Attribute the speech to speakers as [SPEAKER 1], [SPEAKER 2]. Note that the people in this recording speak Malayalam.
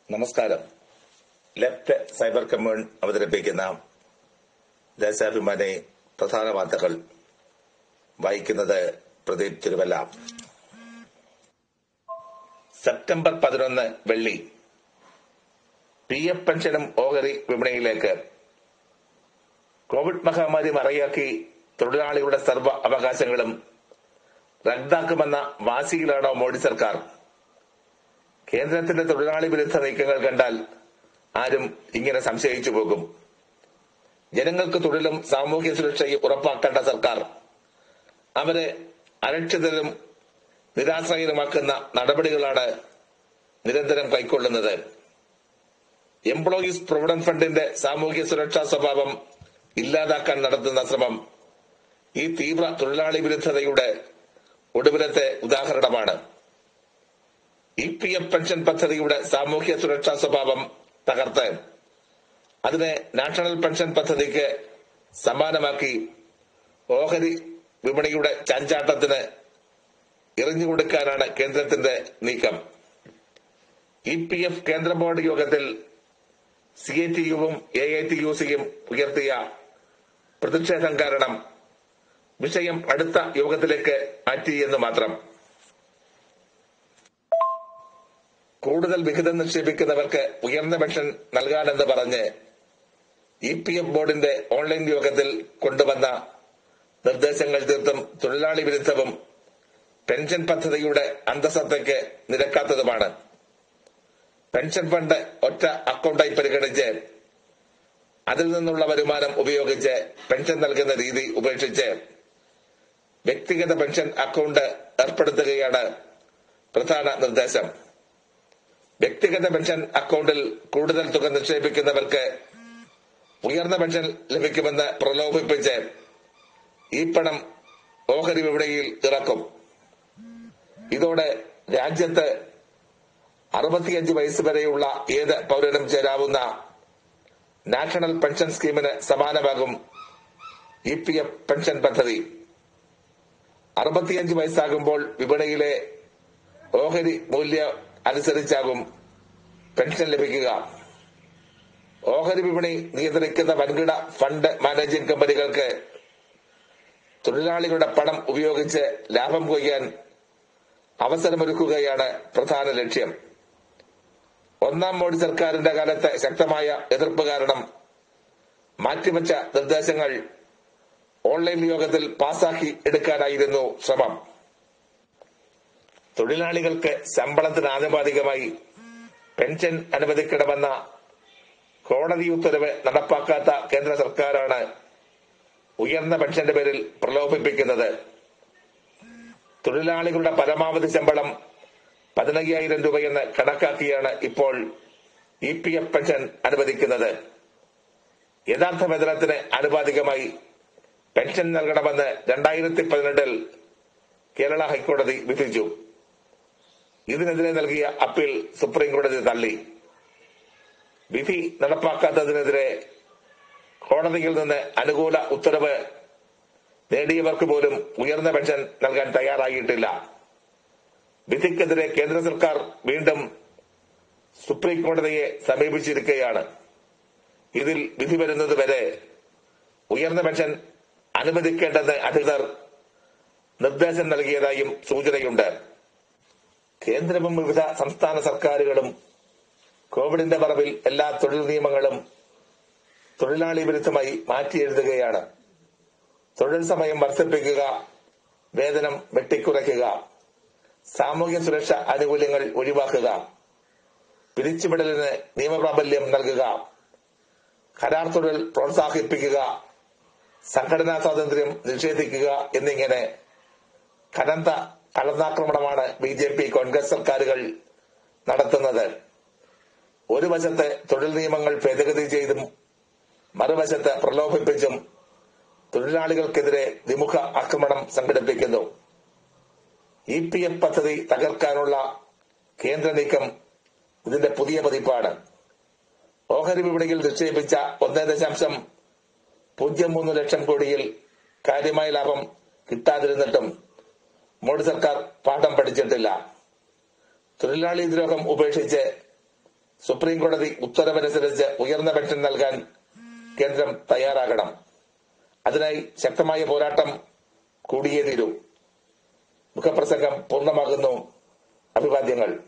[SPEAKER 1] നമസ്കാരം ലെഫ്റ്റ് സൈബർ കമ്മ്യൂൺ അവതരിപ്പിക്കുന്ന ദേശാഭിമാനി പ്രധാന വാർത്തകൾ വായിക്കുന്നത് പ്രദീപ് തിരുവല്ല സെപ്റ്റംബർ പതിനൊന്ന് വെള്ളി പി എഫ് പെൻഷനും ഓഹരി വിപണിയിലേക്ക് കോവിഡ് മഹാമാരി മറയാക്കി തൊഴിലാളികളുടെ സർവ്വ അവകാശങ്ങളും റദ്ദാക്കുമെന്ന വാശിയിലാണോ മോഡി സർക്കാർ കേന്ദ്രത്തിന്റെ തൊഴിലാളി വിരുദ്ധ നീക്കങ്ങൾ കണ്ടാൽ ആരും ഇങ്ങനെ സംശയിച്ചു പോകും ജനങ്ങൾക്ക് തൊഴിലും സാമൂഹ്യ സുരക്ഷയും ഉറപ്പാക്കേണ്ട സർക്കാർ അവരെ അരക്ഷിതരും നിരാശ്രയരുമാക്കുന്ന നടപടികളാണ് നിരന്തരം കൈക്കൊള്ളുന്നത് എംപ്ലോയീസ് പ്രൊവിഡന്റ് ഫണ്ടിന്റെ സാമൂഹ്യ സുരക്ഷാ സ്വഭാവം ഇല്ലാതാക്കാൻ നടത്തുന്ന ശ്രമം ഈ തീവ്ര തൊഴിലാളി വിരുദ്ധതയുടെ ഒടുവിലത്തെ ഉദാഹരണമാണ് ഇ പി എഫ് പെൻഷൻ പദ്ധതിയുടെ സാമൂഹ്യ സുരക്ഷാ സ്വഭാവം തകർത്ത് അതിനെ നാഷണൽ പെൻഷൻ പദ്ധതിക്ക് സമാനമാക്കി ഓഹരി വിപണിയുടെ ചാഞ്ചാട്ടത്തിന് എറിഞ്ഞുകൊടുക്കാനാണ് കേന്ദ്രത്തിന്റെ നീക്കം ഇ പി എഫ് കേന്ദ്ര ബോർഡ് യോഗത്തിൽ സി ഐ ടി യുവും എ ഐ ടി യു സിയും ഉയർത്തിയ പ്രതിഷേധം കാരണം വിഷയം അടുത്ത യോഗത്തിലേക്ക് മാറ്റിയെന്ന് മാത്രം കൂടുതൽ വിഹിതം നിക്ഷേപിക്കുന്നവർക്ക് ഉയർന്ന പെൻഷൻ നൽകാനെന്ന് പറഞ്ഞ് ഇ പി എഫ് ബോർഡിന്റെ ഓൺലൈൻ യോഗത്തിൽ കൊണ്ടുവന്ന നിർദ്ദേശങ്ങൾ തീർത്തും തൊഴിലാളി വിരുദ്ധവും പെൻഷൻ പദ്ധതിയുടെ അന്തസത്തയ്ക്ക് നിരക്കാത്തതുമാണ് പെൻഷൻ ഫണ്ട് ഒറ്റ അക്കൗണ്ടായി പരിഗണിച്ച് അതിൽ നിന്നുള്ള വരുമാനം ഉപയോഗിച്ച് പെൻഷൻ നൽകുന്ന രീതി ഉപേക്ഷിച്ച് വ്യക്തിഗത പെൻഷൻ അക്കൗണ്ട് ഏർപ്പെടുത്തുകയാണ് പ്രധാന നിർദ്ദേശം വ്യക്തിഗത പെൻഷൻ അക്കൗണ്ടിൽ കൂടുതൽ തുക നിക്ഷേപിക്കുന്നവർക്ക് ഉയർന്ന പെൻഷൻ ലഭിക്കുമെന്ന് പ്രലോഭിപ്പിച്ച് ഈ പണം ഓഹരി വിപണിയിൽ ഇറക്കും ഇതോടെ രാജ്യത്ത് അറുപത്തിയഞ്ച് വയസ്സ് വരെയുള്ള ഏത് പൗരനും ചേരാവുന്ന നാഷണൽ പെൻഷൻ സ്കീമിന് സമാനമാകും ഇ പി എഫ് പെൻഷൻ പദ്ധതി അറുപത്തിയഞ്ച് വയസ്സാകുമ്പോൾ വിപണിയിലെ ഓഹരി മൂല്യം അനുസരിച്ചാകും പെൻഷൻ ലഭിക്കുക ഓഹരി വിപണി നിയന്ത്രിക്കുന്ന വൻകിട ഫണ്ട് മാനേജിംഗ് കമ്പനികൾക്ക് തൊഴിലാളികളുടെ പണം ഉപയോഗിച്ച് ലാഭം കൊയ്യാൻ അവസരമൊരുക്കുകയാണ് പ്രധാന ലക്ഷ്യം ഒന്നാം മോഡി സർക്കാരിന്റെ കാലത്ത് ശക്തമായ എതിർപ്പ് കാരണം മാറ്റിവെച്ച നിർദ്ദേശങ്ങൾ ഓൺലൈൻ യോഗത്തിൽ പാസാക്കി എടുക്കാനായിരുന്നു ശ്രമം തൊഴിലാളികൾക്ക് ശമ്പളത്തിന് ആനുപാതികമായി പെൻഷൻ അനുവദിക്കണമെന്ന കോടതി ഉത്തരവ് നടപ്പാക്കാത്ത കേന്ദ്ര സർക്കാരാണ് ഉയർന്ന പെൻഷന്റെ പേരിൽ പ്രലോഭിപ്പിക്കുന്നത് തൊഴിലാളികളുടെ പരമാവധി ശമ്പളം പതിനയ്യായിരം രൂപയെന്ന് കണക്കാക്കിയാണ് ഇപ്പോൾ ഇ പി എഫ് പെൻഷൻ അനുവദിക്കുന്നത് യഥാർത്ഥ വേതനത്തിന് ആനുപാതികമായി പെൻഷൻ നൽകണമെന്ന് രണ്ടായിരത്തി പതിനെട്ടിൽ കേരള ഹൈക്കോടതി വിധിച്ചു ഇതിനെതിരെ നൽകിയ അപ്പീൽ സുപ്രീം കോടതി തള്ളി വിധി നടപ്പാക്കാത്തതിനെതിരെ കോടതിയിൽ നിന്ന് അനുകൂല ഉത്തരവ് നേടിയവർക്ക് പോലും ഉയർന്ന പെൻഷൻ നൽകാൻ തയ്യാറായിട്ടില്ല വിധിക്കെതിരെ കേന്ദ്ര സർക്കാർ വീണ്ടും സുപ്രീം കോടതിയെ സമീപിച്ചിരിക്കുകയാണ് ഇതിൽ വിധി വരുന്നത് വരെ ഉയർന്ന പെൻഷൻ അനുവദിക്കേണ്ടെന്ന് അധികൃതർ നിർദ്ദേശം നൽകിയതായും സൂചനയുണ്ട് കേന്ദ്രവും വിവിധ സംസ്ഥാന സർക്കാരുകളും കോവിഡിന്റെ മറവിൽ എല്ലാ തൊഴിൽ നിയമങ്ങളും തൊഴിലാളി വിരുദ്ധമായി മാറ്റിയെഴുതുകയാണ് തൊഴിൽ സമയം വർദ്ധിപ്പിക്കുക വേതനം വെട്ടിക്കുറയ്ക്കുക സാമൂഹ്യ സുരക്ഷ ആനുകൂല്യങ്ങൾ ഒഴിവാക്കുക പിരിച്ചുവിടലിന് നിയമപ്രാബല്യം നൽകുക കരാർ തൊഴിൽ പ്രോത്സാഹിപ്പിക്കുക സംഘടനാ സ്വാതന്ത്ര്യം നിഷേധിക്കുക എന്നിങ്ങനെ കനത്ത കടന്നാക്രമണമാണ് ബി ജെ പി കോൺഗ്രസ് സർക്കാരുകൾ നടത്തുന്നത് ഒരു വശത്ത് തൊഴിൽ നിയമങ്ങൾ ഭേദഗതി ചെയ്തും മറുവശത്ത് പ്രലോഭിപ്പിച്ചും തൊഴിലാളികൾക്കെതിരെ വിമുഖ ആക്രമണം സംഘടിപ്പിക്കുന്നു ഇ പി എഫ് പദ്ധതി തകർക്കാനുള്ള കേന്ദ്ര നീക്കം ഇതിന്റെ പുതിയ പതിപ്പാണ് ഓഹരി വിപണിയിൽ നിക്ഷേപിച്ച ഒന്നേ ദശാംശം പൂജ്യം മൂന്ന് ലക്ഷം കോടിയിൽ കാര്യമായ ലാഭം കിട്ടാതിരുന്നിട്ടും മോഡി സർക്കാർ പാഠം പഠിച്ചിട്ടില്ല തൊഴിലാളി ദ്രോഹം ഉപേക്ഷിച്ച് സുപ്രീം കോടതി ഉത്തരവനുസരിച്ച് ഉയർന്ന പെൻഷൻ നൽകാൻ കേന്ദ്രം തയ്യാറാകണം അതിനായി ശക്തമായ പോരാട്ടം കൂടിയേ തീരൂ മുഖപ്രസംഗം പൂർണ്ണമാകുന്നു അഭിവാദ്യങ്ങൾ